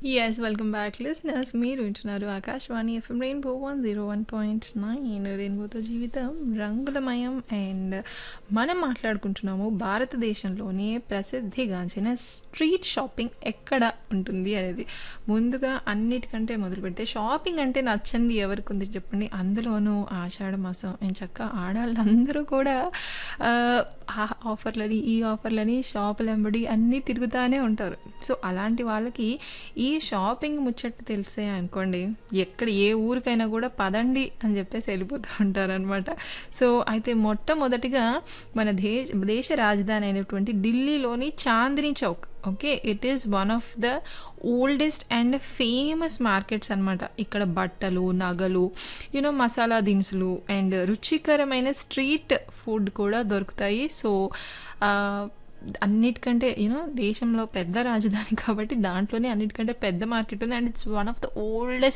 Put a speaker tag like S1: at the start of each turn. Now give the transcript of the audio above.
S1: yes welcome back listeners మీరు వింటున్నారు Akashvani FM rainbow one zero one point nine రెయిన్బోతో జీవితం రంగులమయం అండ్ మనం మాట్లాడుకుంటున్నాము భారతదేశంలోనే ప్రసిద్ధిగాంచిన స్ట్రీట్ షాపింగ్ ఎక్కడ ఉంటుంది అనేది ముందుగా అన్నిటికంటే మొదలు పెడితే షాపింగ్ అంటే నచ్చంది ఎవరికి ఉంది చెప్పండి అందులోనూ ఆషాఢ మాసం అండ్ చక్క ఆడవాళ్ళందరూ కూడా ఆ, ఆ ఆఫర్లని ఈ ఆఫర్లని షాపులు వెంబడి అన్నీ తిరుగుతూనే ఉంటారు సో అలాంటి వాళ్ళకి ఈ షాపింగ్ ముచ్చట తెలిసే అనుకోండి ఎక్కడ ఏ ఊరికైనా కూడా పదండి అని చెప్పేసి వెళ్ళిపోతూ ఉంటారనమాట సో అయితే మొట్టమొదటిగా మన దేశ దేశ రాజధాని అయినటువంటి ఢిల్లీలోని Chandni Chowk okay it is one of the oldest and famous markets అనమాట ఇక్కడ బట్టలు నగలు యూనో మసాలా దినుసులు అండ్ రుచికరమైన స్ట్రీట్ ఫుడ్ కూడా దొరుకుతాయి సో అన్నిటికంటే యూనో దేశంలో పెద్ద రాజధాని కాబట్టి దాంట్లోనే అన్నిటికంటే పెద్ద మార్కెట్ ఉంది and it's one of the oldest